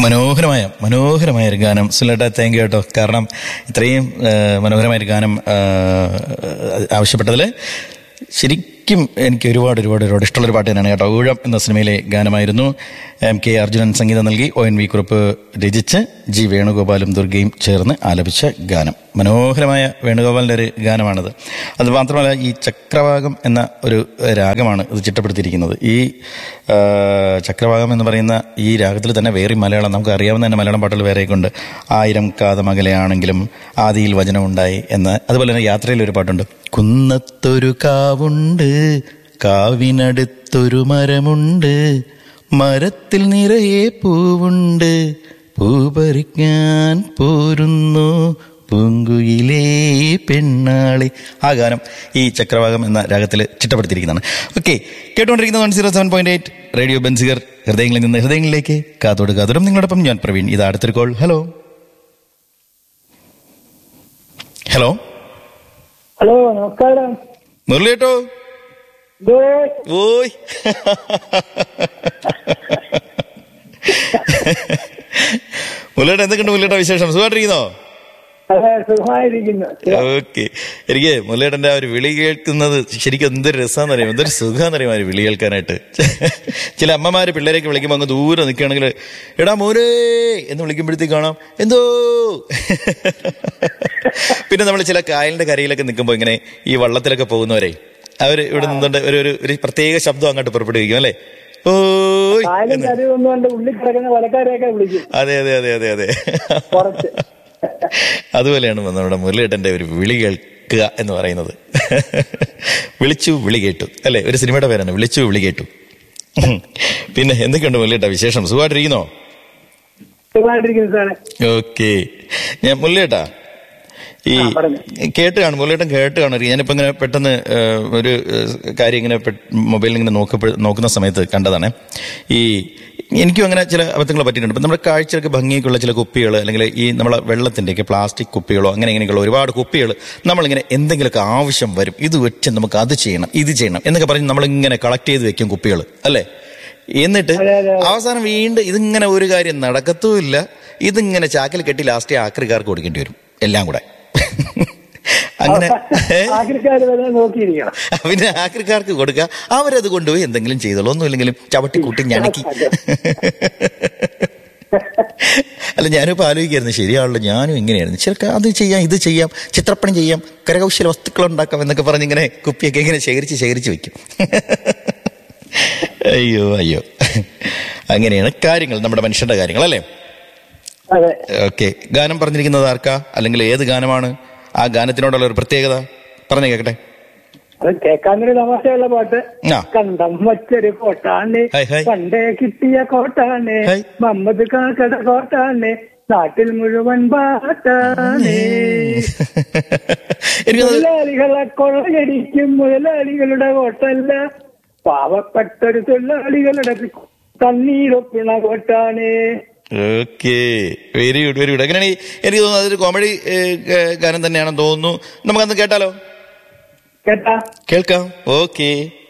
മനോഹരമായ മനോഹരമായ ഒരു ഗാനം സുലേട്ട താങ്ക് യു കേട്ടോ കാരണം ഇത്രയും ആ, മനോഹരമായ ഒരു ഗാനം ആ, ആവശ്യപ്പെട്ടതിൽ ശരിക്കും എനിക്ക് ഒരുപാട് ഒരുപാട് ഒരുപാട് ഇഷ്ടമുള്ളൊരു പാട്ട് തന്നെയാണ് കേട്ടോ ഊഴം എന്ന സിനിമയിലെ ഗാനമായിരുന്നു എം കെ അർജുനൻ സംഗീതം നൽകി ഒ എൻ വി കുറുപ്പ് രചിച്ച് ജി വേണുഗോപാലും ദുർഗയും ചേർന്ന് ആലപിച്ച ഗാനം മനോഹരമായ വേണുഗോപാലിൻ്റെ ഒരു ഗാനമാണിത് അത് മാത്രമല്ല ഈ ചക്രവാകം എന്ന ഒരു രാഗമാണ് ഇത് ചിട്ടപ്പെടുത്തിയിരിക്കുന്നത് ഈ ആ, ചക്രവാകം എന്ന് പറയുന്ന ഈ രാഗത്തിൽ തന്നെ വേറെ മലയാളം നമുക്ക് അറിയാവുന്ന തന്നെ മലയാളം പാട്ടുകൾ വേറെയൊക്കെ ഉണ്ട് ആയിരം കാതമകലയാണെങ്കിലും ആദിയിൽ വചനമുണ്ടായി എന്ന് അതുപോലെ തന്നെ യാത്രയിൽ ഒരു പാട്ടുണ്ട് കുന്നത്തൊരു കാവുണ്ട് കാവിനടുത്തൊരു മരമുണ്ട് മരത്തിൽ നിറയെ പൂവുണ്ട് പൂ പറിക്കാൻ പോരുന്നു പൂങ്കുയിലേ പെണ്ണാളി ആ ഗാനം ഈ ചക്രവാകം എന്ന രാഗത്തിൽ ചിട്ടപ്പെടുത്തിയിരിക്കുന്നതാണ് ഓക്കെ കേട്ടുകൊണ്ടിരിക്കുന്നത് one zero seven point eight radio Benziger ഹൃദയങ്ങളിൽ നിന്ന് ഹൃദയങ്ങളിലേക്ക് കാതോട് കാതോടും നിങ്ങളോടൊപ്പം ഞാൻ പ്രവീൺ ഇത് അടുത്തൊരു കോൾ ഹലോ ഹലോ ഹലോ നമസ്കാരം മുരളിയേട്ടോ ഇത് ഓയ് മുരളിയേട്ട എന്തൊക്കെയുണ്ട് മുരളിയേട്ട വിശേഷം സുഖമായിട്ടിരിക്കുന്നോ അതെ സുഖമായിരിക്കുന്നു ഓക്കെ എനിക്ക് മുരളിയേട്ടന്റെ ആ ഒരു വിളി കേൾക്കുന്നത് ശരിക്കും എന്തൊരു രസമാണെന്ന് അറിയാം എന്തൊരു സുഖമാണെന്ന് അറിയാം ആ ഒരു വിളി കേൾക്കാനായിട്ട് ചില അമ്മമാര് പിള്ളേരെയൊക്കെ വിളിക്കുമ്പോൾ അങ്ങ് ദൂരെ നിൽക്കുകയാണെങ്കിൽ എടാ മോരേ എന്ന് വിളിക്കുമ്പോഴത്തേക്ക് കാണാം എന്തോ പിന്നെ നമ്മൾ ചില കായലിന്റെ കരയിലൊക്കെ നിൽക്കുമ്പോൾ ഇങ്ങനെ ഈ വള്ളത്തിലൊക്കെ പോകുന്നവരെ അവർ ഇവിടെ നിന്നുകൊണ്ട് ഒരു ഒരു- ഒരു പ്രത്യേക ശബ്ദം അങ്ങോട്ട് പുറപ്പെടുവിക്കും അല്ലേ ഓയ് കായലും എന്ന്. കരയും ഒന്നും കണ്ട് ഉള്ളിൽ കിടക്കുന്ന വലക്കാരെയൊക്കെ വിളിക്കും അതെ അതെ അതെ അതെ അതെ കുറച്ച് അതുപോലെയാണ് നമ്മുടെ മുരളിയേട്ടന്റെ ഒരു വിളി കേൾക്കുക എന്ന് പറയുന്നത് വിളിച്ചു വിളി കേട്ടു അല്ലെ ഒരു സിനിമയുടെ പേരാണ് വിളിച്ചു വിളി കേട്ടു പിന്നെ എന്തൊക്കെയുണ്ട് മുരളിയേട്ട വിശേഷം സുഖമായിട്ടിരിക്കുന്നോ സുഖമായിട്ടിരിക്കുന്നു സാറേ ഓക്കെ ഞാൻ മുരളിയേട്ടാ ഈ ആ, പറഞ്ഞോ. കേട്ട് കാണും മുരളിയേട്ടൻ കേട്ട് കാണും ഞാനിപ്പോ ഇങ്ങനെ പെട്ടെന്ന് ഏഹ്, ഒരു ഏഹ്, കാര്യം ഇങ്ങനെ മൊബൈലിൽ ഇങ്ങനെ നോക്കപ്പോ നോക്കുന്ന സമയത്ത് കണ്ടതാണ് ഈ എനിക്കും അങ്ങനെ ചില അബദ്ധങ്ങൾ പറ്റിയിട്ടുണ്ട് ഇപ്പം നമ്മുടെ കാഴ്ചയ്ക്ക് ഭംഗിയൊക്കെയുള്ള ചില കുപ്പികൾ അല്ലെങ്കിൽ ഈ നമ്മളെ വെള്ളത്തിൻ്റെയൊക്കെ പ്ലാസ്റ്റിക് കുപ്പികളോ അങ്ങനെ ഇങ്ങനെയൊക്കെയുള്ള ഒരുപാട് കുപ്പികൾ നമ്മളിങ്ങനെ എന്തെങ്കിലുമൊക്കെ ആവശ്യം വരും ഇത് വെച്ച് നമുക്ക് അത് ചെയ്യണം ഇത് ചെയ്യണം എന്നൊക്കെ പറഞ്ഞ് നമ്മളിങ്ങനെ കളക്ട് ചെയ്ത് വെക്കും കുപ്പികൾ അല്ലേ എന്നിട്ട് അതെ, അതെ, അവസാനം വീണ്ടും ഇതിങ്ങനെ ഒരു കാര്യം നടക്കത്തുമില്ല ഇതിങ്ങനെ ചാക്കിൽ കെട്ടി ലാസ്റ്റ് ആക്രിക്കാർക്ക് കൊടുക്കേണ്ടി വരും എല്ലാം കൂടെ അങ്ങനെ ഏ? ആക്രിക്കാര് വരെ നോക്കിയിരിക്കണം പിന്നെ ആക്രിക്കാർക്ക് കൊടുക്കുക അവരത് കൊണ്ടുപോയി എന്തെങ്കിലും ചെയ്തോളൂ ഒന്നുമില്ലെങ്കിലും ചവിട്ടി കൂട്ടി ഞണക്കി അല്ല ഞാനിപ്പോൾ ആലോചിക്കായിരുന്നു ശരിയാണല്ലോ ഞാനും ഇങ്ങനെയായിരുന്നു ചില അത് ചെയ്യാം ഇത് ചെയ്യാം ചിത്രപ്പണി ചെയ്യാം കരകൗശല വസ്തുക്കൾ ഉണ്ടാക്കാം എന്നൊക്കെ പറഞ്ഞ് ഇങ്ങനെ കുപ്പിയൊക്കെ ഇങ്ങനെ ശേഖരിച്ച് ശേഖരിച്ച് വെക്കും അയ്യോ അയ്യോ അങ്ങനെയാണ് കാര്യങ്ങൾ നമ്മുടെ മനുഷ്യന്റെ കാര്യങ്ങൾ അല്ലേ അതെ ഓക്കെ ഗാനം പറഞ്ഞിരിക്കുന്നത് ആർക്കാ അല്ലെങ്കിൽ ഏത് ഗാനമാണ് ആ ഗാനത്തിനോടുള്ള ഒരു പ്രത്യേകത പറഞ്ഞു കേക്കട്ടെ അത് കേൾക്കാനൊരു തമാശയുള്ള പാട്ട് ആ. കണ്ടം വച്ചൊരു കോട്ടാണ് ഹായ്, ഹായ്. പണ്ടേ കിട്ടിയ കോട്ടാണ് ഹായ്. മമ്മദ് കാക്കട കോട്ടാണ് നാട്ടിൽ മുഴുവൻ പാട്ടാണ് എനിക്ക് തോന്നുന്നു തൊഴിലാളികളെ കൊള്ളയടിക്കും മുതലാളികളുടെ കോട്ടല്ല പാവപ്പെട്ടൊരു തൊഴിലാളികളുടെ തണ്ണീരൊപ്പിണ കോട്ടാണ് okay very good very good എങ്ങനെയാണ് ഈ- എനിക്ക് തോന്നുന്നു അതൊരു കോമഡി ഗാനം തന്നെയാണെന്ന് തോന്നുന്നു നമുക്കന്ന് കേട്ടാലോ കേട്ടാ കേൾക്കാം ഓക്കെ